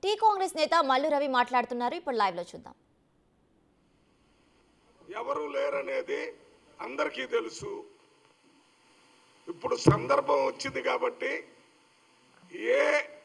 tea Congress నేత మల్లు రవి మాట్లాడుతున్నారు ఇప్పుడు లైవ్ లో చూద్దాం ఎవరు లేరనేది అందరికీ తెలుసు ఇప్పుడు సందర్భం వచ్చింది కాబట్టి ఏ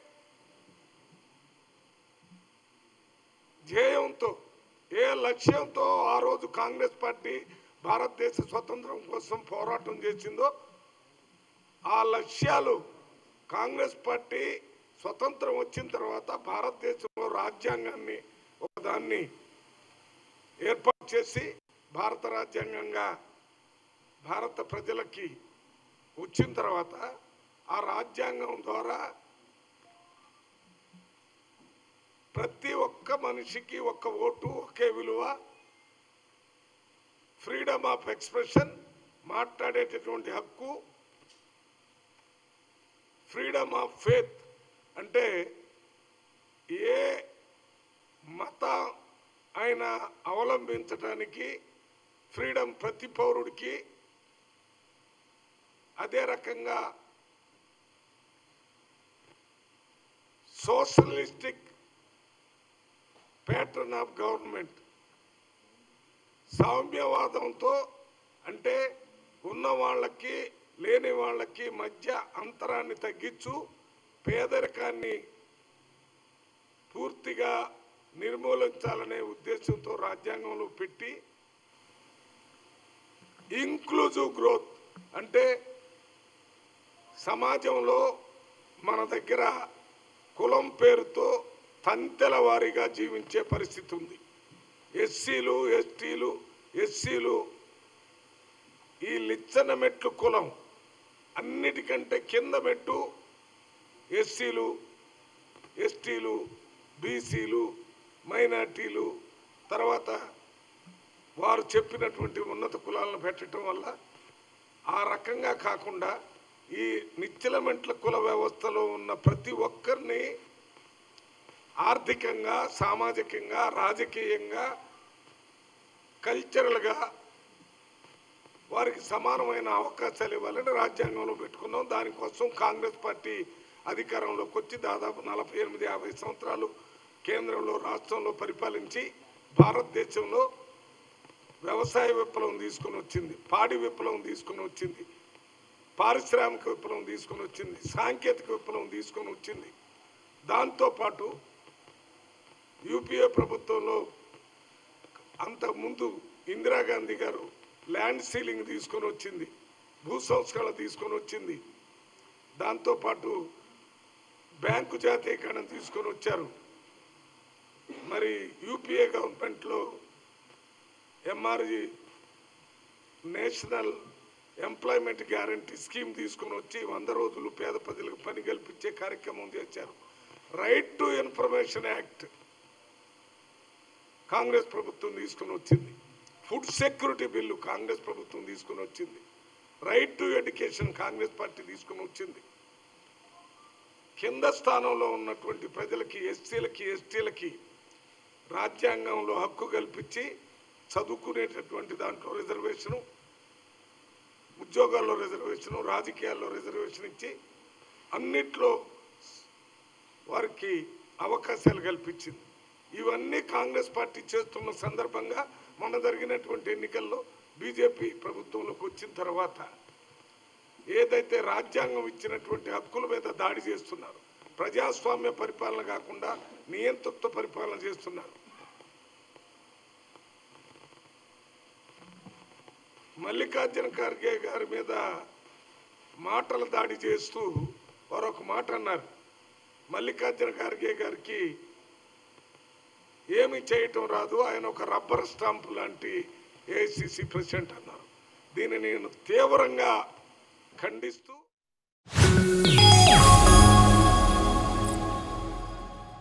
ధ్యేయంతో ఏ లక్ష్యంతో ఆ రోజు కాంగ్రెస్ పార్టీ భారతదేశ స్వతంత్రం కోసం పోరాటం చేసిందో ఆ లక్ష్యాలు కాంగ్రెస్ పార్టీ స్వతంత్రం వచ్చిన తర్వాత భారతదేశంలో రాజ్యాంగాన్ని ఒకదాన్ని ఏర్పాటు చేసి భారత రాజ్యాంగంగా భారత ప్రజలకి వచ్చిన తర్వాత ఆ రాజ్యాంగం ద్వారా ప్రతి ఒక్క మనిషికి ఒక్క ఓటు ఒకే విలువ ఫ్రీడమ్ ఆఫ్ ఎక్స్ప్రెషన్ మాట్లాడేటటువంటి హక్కు ఫ్రీడమ్ ఆఫ్ ఫేత్ అంటే ఏ మత ఆయన అవలంబించడానికి ఫ్రీడమ్ ప్రతి పౌరుడికి అదే రకంగా సోషలిస్టిక్ ప్యాటర్న్ ఆఫ్ గవర్నమెంట్ సామ్యవాదంతో అంటే ఉన్న వాళ్ళకి లేని వాళ్ళకి మధ్య అంతరాన్ని తగ్గించు పేదరికాన్ని పూర్తిగా నిర్మూలించాలనే ఉద్దేశంతో రాజ్యాంగంలో పెట్టి ఇంక్లూజివ్ గ్రోత్ అంటే సమాజంలో మన దగ్గర కులం పేరుతో తంతెల వారీగా జీవించే పరిస్థితి ఉంది ఎస్సీలు ఎస్టీలు ఎస్సీలు ఈ లిచ్చన మెట్లు కులం అన్నిటికంటే కింద మెట్టు ఎస్సీలు ఎస్టీలు బీసీలు మైనార్టీలు తర్వాత వారు చెప్పినటువంటి ఉన్నత కులాలను పెట్టడం వల్ల ఆ రకంగా కాకుండా ఈ నిశ్చలమెంట్ల కుల వ్యవస్థలో ఉన్న ప్రతి ఒక్కరిని ఆర్థికంగా సామాజికంగా రాజకీయంగా కల్చరల్గా వారికి సమానమైన అవకాశాలు ఇవ్వాలని రాజ్యాంగంలో పెట్టుకున్నాం దానికోసం కాంగ్రెస్ పార్టీ అధికారంలోకి వచ్చి దాదాపు నలభై ఎనిమిది యాభై సంవత్సరాలు కేంద్రంలో రాష్ట్రంలో పరిపాలించి భారతదేశంలో వ్యవసాయ విప్లవం తీసుకొని వచ్చింది పాడి విప్లవం తీసుకొని వచ్చింది పారిశ్రామిక విప్లవం తీసుకొని వచ్చింది సాంకేతిక విప్లవం తీసుకొని వచ్చింది దాంతోపాటు యూపీఏ ప్రభుత్వంలో అంతకుముందు ఇందిరాగాంధీ గారు ల్యాండ్ సీలింగ్ తీసుకొని వచ్చింది భూ సంస్కరణ తీసుకొని వచ్చింది దాంతోపాటు బ్యాంకు జాతీయకరణ తీసుకొని వచ్చారు మరి యూపీఏ గవర్నమెంట్లో MRG national employment guarantee scheme తీసుకొని వచ్చి వంద రోజులు పేద ప్రజలకు పని కల్పించే కార్యక్రమం చేశారు right to information act Congress ప్రభుత్వం తీసుకుని వచ్చింది ఫుడ్ సెక్యూరిటీ బిల్లు కాంగ్రెస్ ప్రభుత్వం తీసుకుని వచ్చింది right to education Congress party తీసుకుని వచ్చింది కింద స్థానంలో ఉన్నటువంటి ప్రజలకి ఎస్సీలకి ఎస్టీలకి రాజ్యాంగంలో హక్కు కల్పించి చదువుకునేటటువంటి దాంట్లో రిజర్వేషను ఉద్యోగాల్లో రిజర్వేషను రాజకీయాల్లో రిజర్వేషన్ ఇచ్చి అన్నిట్లో వారికి అవకాశాలు కల్పించింది ఇవన్నీ కాంగ్రెస్ పార్టీ చేస్తున్న సందర్భంగా మొన్న జరిగినటువంటి ఎన్నికల్లో బీజేపీ ప్రభుత్వంలోకి వచ్చిన తర్వాత ఏదైతే రాజ్యాంగం ఇచ్చినటువంటి హక్కుల మీద దాడి చేస్తున్నారు ప్రజాస్వామ్య పరిపాలన కాకుండా నియంతృత్వ పరిపాలన చేస్తున్నారు మల్లికార్జున ఖర్గే గారి మీద మాటల దాడి చేస్తూ వారు ఒక మాట అన్నారు మల్లికార్జున ఖర్గే గారికి ఏమి చేయటం రాదు ఆయన ఒక రబ్బర్ స్టాంప్ లాంటి ఏఐసిసి ప్రెసిడెంట్ అన్నారు దీన్ని నేను తీవ్రంగా ఖండిస్తూ